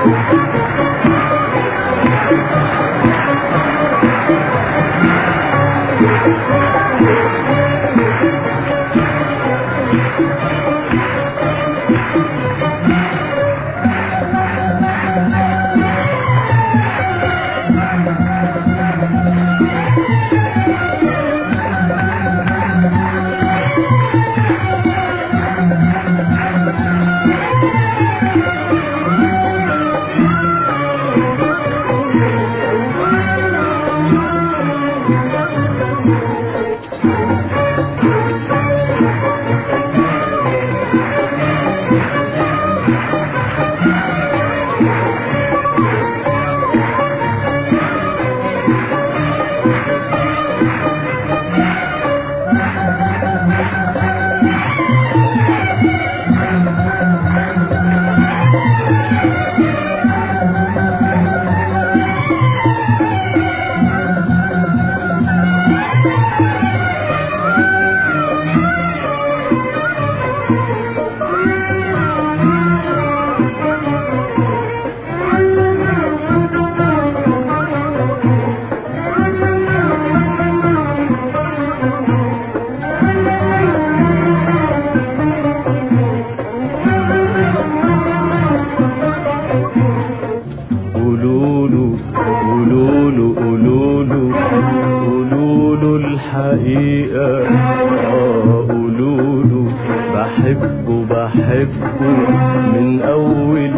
قولوله قولوله قولوله قولوله الحقيقة آه قولوله بحبه بحبه من أول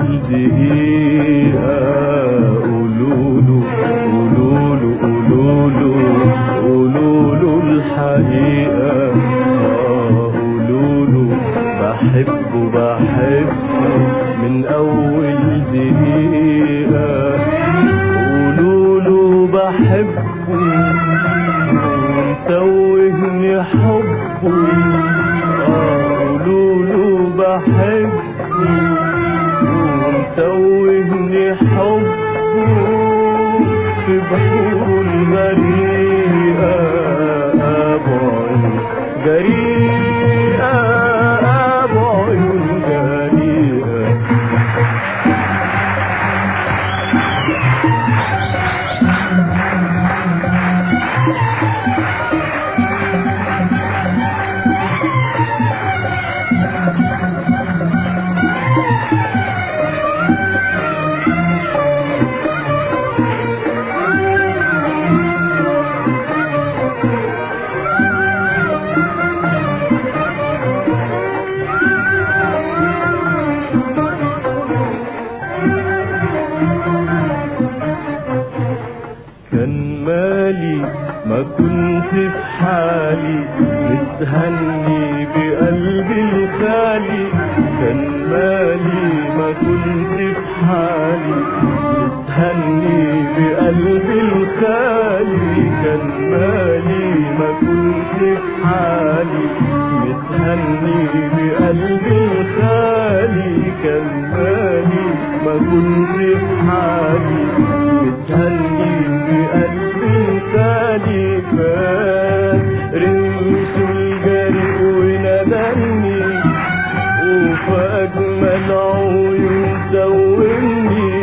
دقيقة قولوله قولوله قولوله قولوله الحقيقة آه قولوله بحبه بحبه من أول دقيقة قولوله بحبه ومتوهني حبه آه قولوله بحبه ومتوهني حبه في بحور الغريقة أبو عيون جريئة أبو عيون جريئة كان مالي ما كنت في حالي متهني بقلبي الخالي كان مالي ما كنت في حالي متهني بقلبي الخالي كان مالي ما كنت في حالي متهني بقلبي الخالي كان مالي ما كنت في حالي متهني بقلبي الخالي فرمش الجري وندني وفي أجمل عيون دومني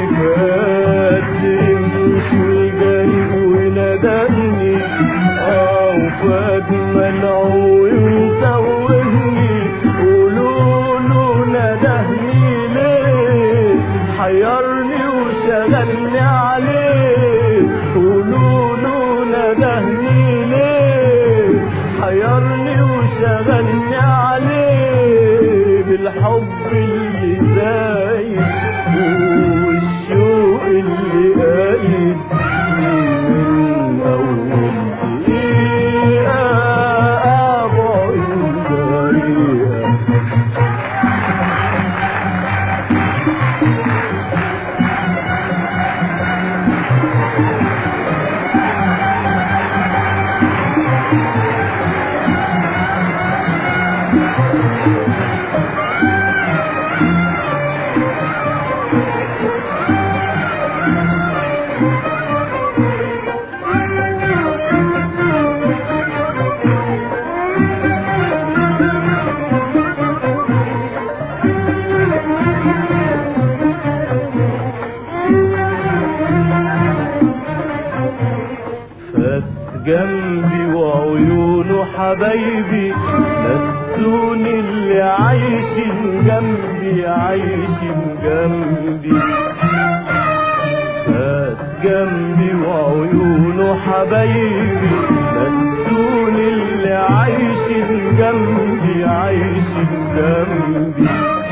فرمش الجري وندني اه وفي أجمل عيون دومني قولوله ندهني ليه حيرني وشغلني عليه قولوله ندهني ليه حيرني وشغلني عليه بالحب اللي زايد والشوق اللي قايد من أول دقيقة أبو عيون جريئة نسوني اللي عايشين جنبي عايشين جنبي فات جنبي وعيونه حبايبي نسوني اللي عايشين جنبي عايشين جنبي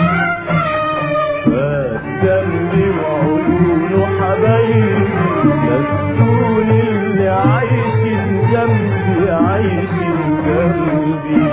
فات جنبي وعيونه حبايبي نسوني اللي عايشين جنبي عايشين جنبي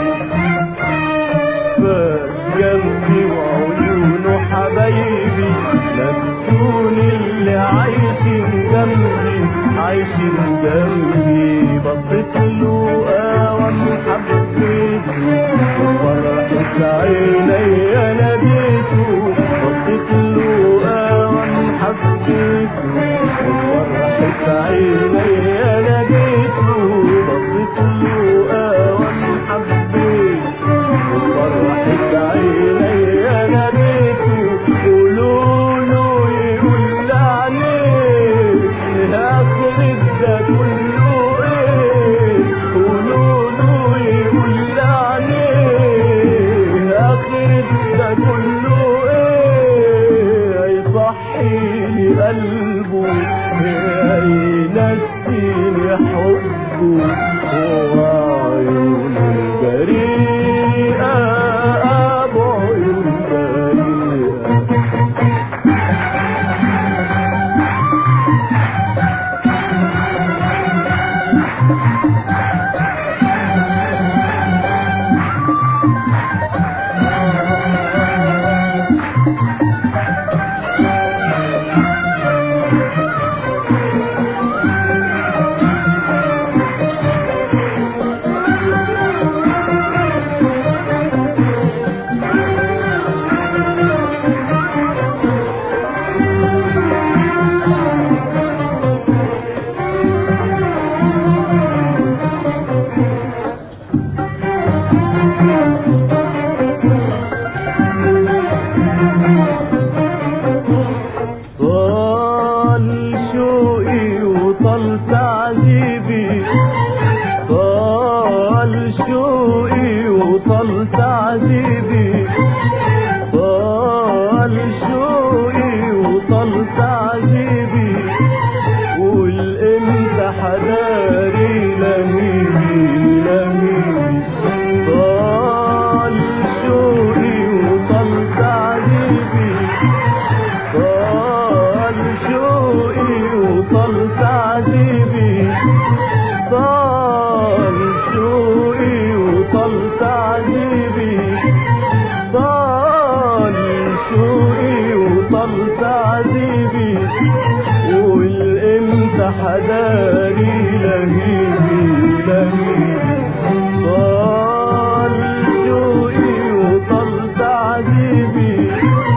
فات جنبي وعيونه حبايبي نسوني اللي عايشين جنبي عايشين جنبي بصيت له اوام حبيته وفرحة عيني ناديته بصيت له اوام حبيته وفرحة عيني ناديته بصيت له اوام حبيته وفرحة عيني ناديته قولوا له يقول عليه اخر ده كله ايه قولوا له يقول عليه اخر ده كله ايه يصحيني قلبه ينسيني حبه هو عيونه البريئة أبو عيون بريئة طال شوقي وطال تعذيبي طال شوقي وطال تعذيبي طال شوقي وطال تعذيبي قول امتى حداري لهيبي لهيبي طال شوقي وطال تعذيبي طال شوقي وطال تعذيبي طال شوقي وطال تعذيبي طال شوقي وطال تعذيبي قول امتى حداري لهيبي لهيبي طال شوقي وطال تعذيبي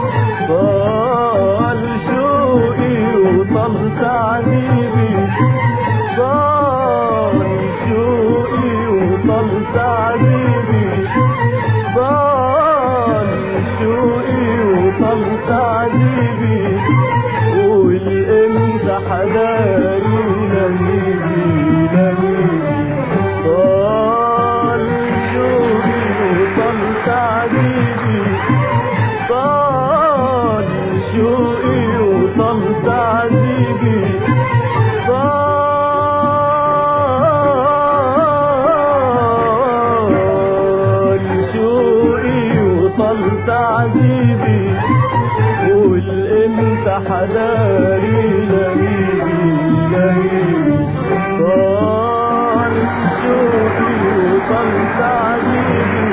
طال شوقي وطال تعذيبي طال شوقي وطال تعذيبي طال شوقي وطال تعذيبي قول امتى حداري لهيبي لهيبي طال شوقي وطال تعذيبي طال شوقي وطال تعذيبي طال شوقي وطال تعذيبي قول امتى حداري لهيبي لهيبي طال شوقي وطال تعذيبي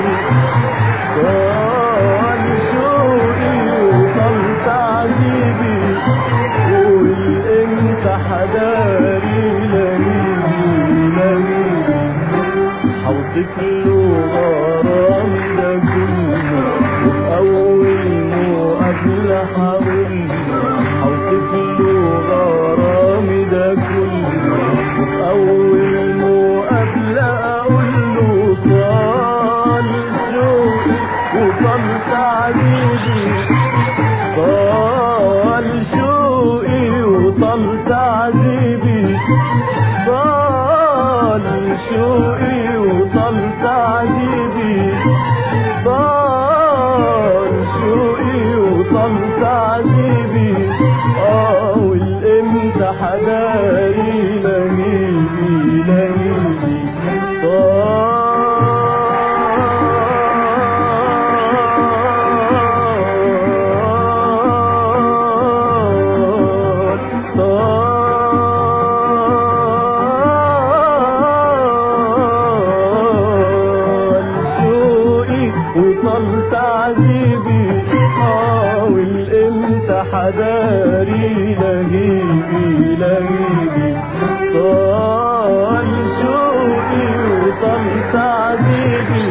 طال شوقي وطال تعذيبي قول امتى حداري لهيبي لهيبي حوضك له غرام ده كله وفي أول مقابلة هقول حوضك له غرام ده كله وفي أول مقابلة أقول له طال شوقي وطال تعذيبي طال شوقي وطال تعذيبي طال شوقي وطال تعذيبي وطال تعذيبي اه والامتى حداري لهيبي لهيبي طال شوقي وطال تعذيبي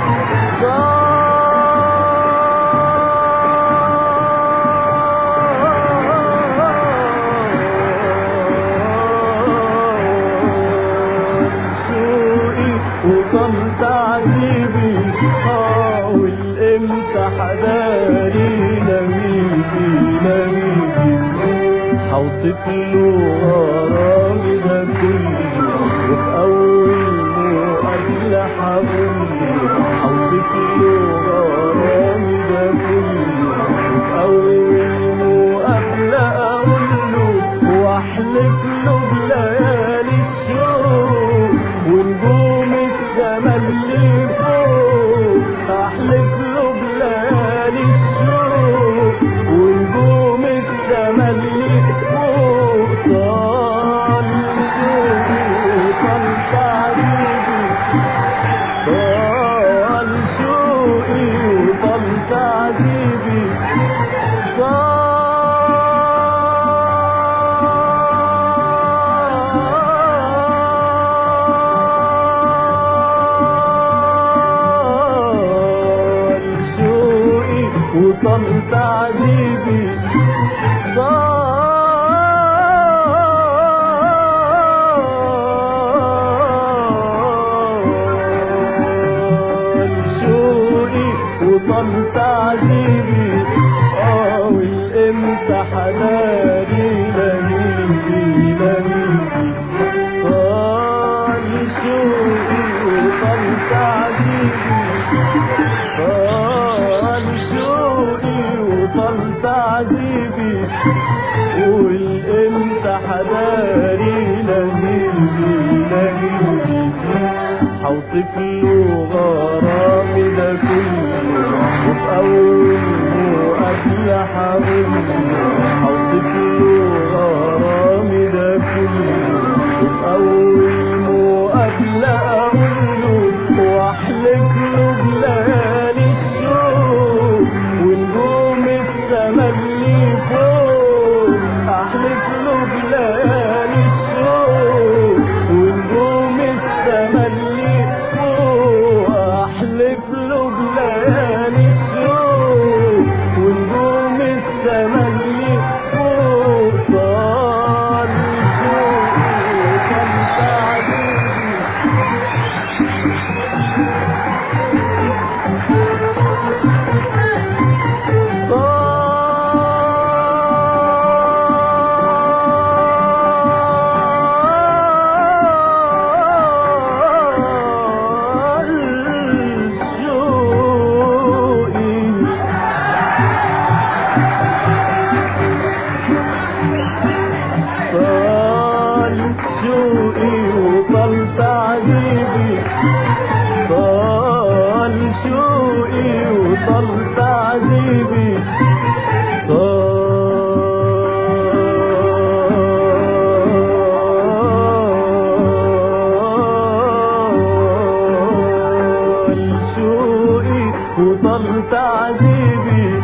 شوقي وطال تعذيبي اه والامتى حداري لميدي لميدي حوصف له غرامي ده كله وفي اول مقابلة حقول حوصف له غرامي ده كله وفي اول مقابلة اقول له واحلف له بليالي الشوق ونجوم السما اللي فوق احلف له بليالي الشوق ونجوم السما اللي فوق طال شوقي طال تعذيبي طال شوقي وطال تعذيبي طال شوقي وطال تعذيبي طال شوقي وطال تعذيبي اه والامتى حداري لميدي لميدي طال شوقي وطال تعذيبي طال شوقي وطال تعذيبي والامتى حداري لهيبي لهيبي حوصف له غرامي ده كله وفي اول مقابلة حقول حوصف له غرامي ده كله وفي اول مقابلة اقول له واحلف له بليالي الشوق ونجوم السما اللي فوق احلف له بليالي الشوق ونجوم السما اللي فوق احلف له بليالي الشوق ونجوم السما اللي فوق طال شوقي كان تعذيبي طال شوقي طال شوقي وطال تعذيبي طال شوقي وطال تعذيبي طال شوقي وطال تعذيبي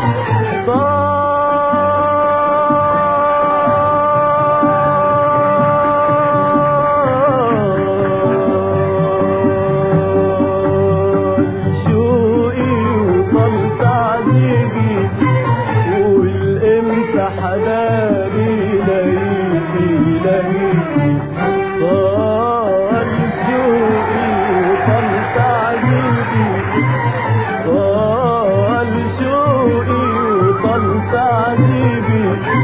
طال شوقي وطال تعذيبي والامتى حداري ليلي ليلي طال شوقي وطال تعذيبي طال شوقي وطال تعذيبي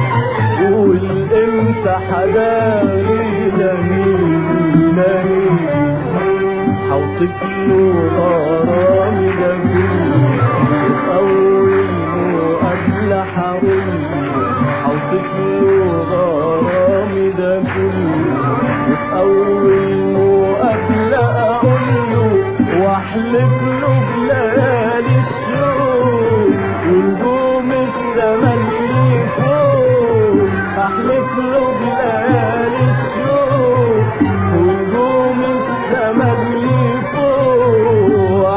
والامتى حداري لهيبي لهيبي حوصف له غرامي ده كله أول مقابلة حقول حوصف له غرامي ده كله أول مقابلة أقول له وأحلف له بليالي الشوق ونجوم السما اللي فوق أحلف له بليالي الشوق ونجوم السما اللي فوق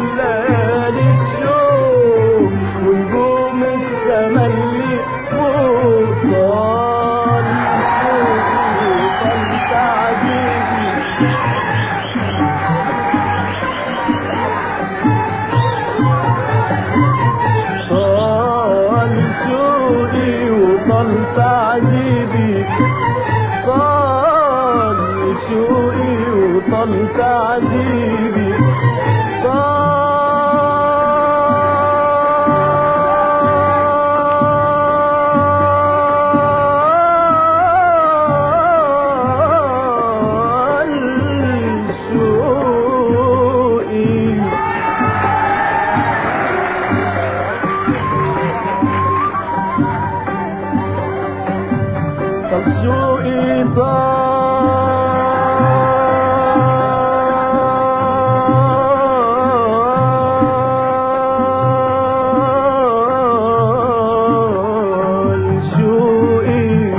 بليالي الشوق ونجوم التملي فوق طال طال تعجيبي طال شوقي وطال تعذيبي طال شوقي وطال تعذيبي طال شوقي طب شوقي طال شوقي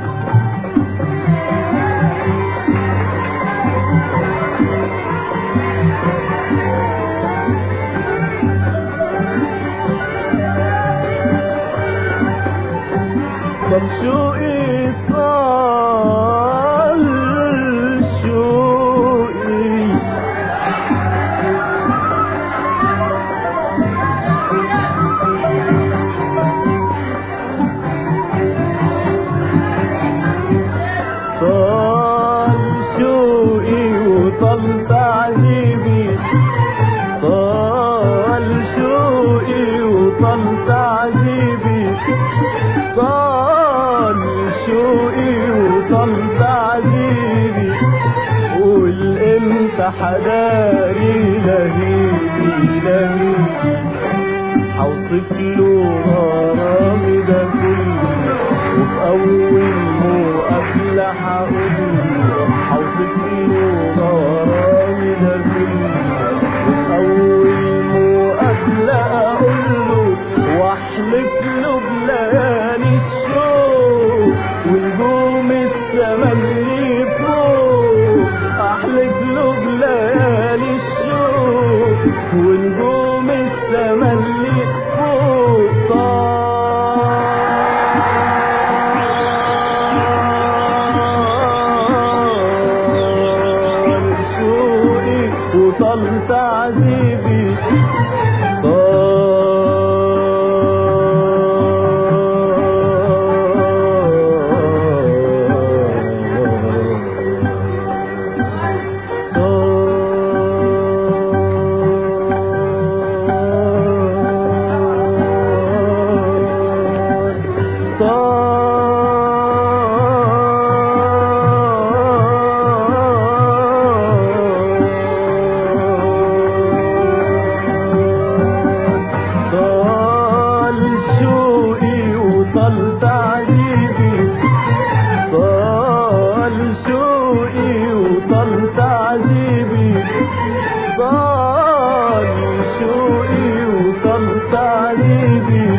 طب شوقي طال شوقي طال شوقي وطال تعذيبي طال شوقي وطال تعذيبي طال شوقي وطال تعذيبي قول امتى حداري لهيبي لهيبي حوصف له غرامي ده كله وفي اول مقابلة هقول له حوصف له غرامي ده كله وفي اول مقابلة اقول له واحلف له بليالي الشوق ونجوم السما اللي فوق احلف له بليالي الشوق ونجوم السما اللي فوق طال شوقي وطال تعذيبي طال شوقي وطال تعذيبي طال شوقي وطال تعذيبي طال شوقي وطال تعذيبي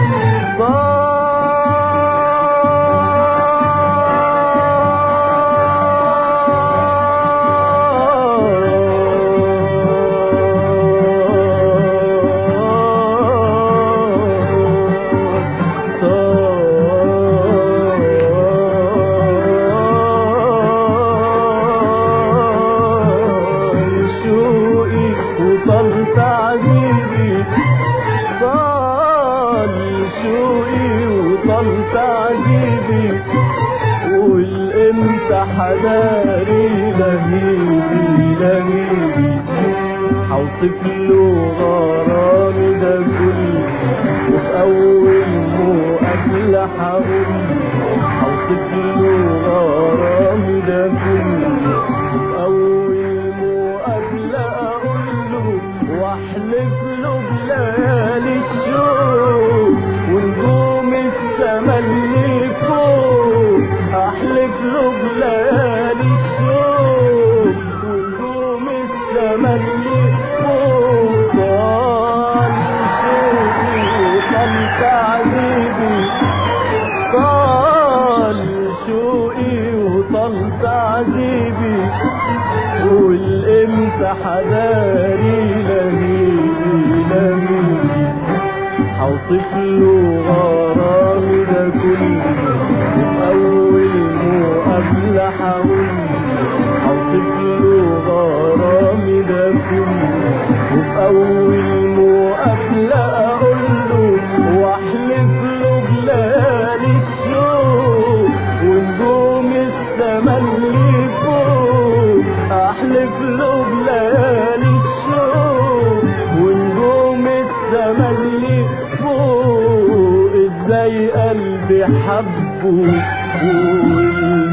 طال شوقي وطال تعذيبي طال شوقي وطال تعذيبي قول امتى حداري لهيبي لهيبي حوصف له غرامي ده كله وفي اول مقابلة هقول له حوصف له غرامي ده كله وفي اول مقابلة اقول له واحلف له بليالي الشوق ونجوم السما اللي فوق احلف له بليالي الشوق ونجوم السما اللي فوق طال شوقي وطال تعذيبي طال شوقي وطال تعذيبي قول امتى حداري لهيبي الحفلة اقول له واحلف له بليالي الشوق ونجوم السما اللي فوق احلف له بليالي الشوق ونجوم السما اللي فوق ازاي قلبي حبه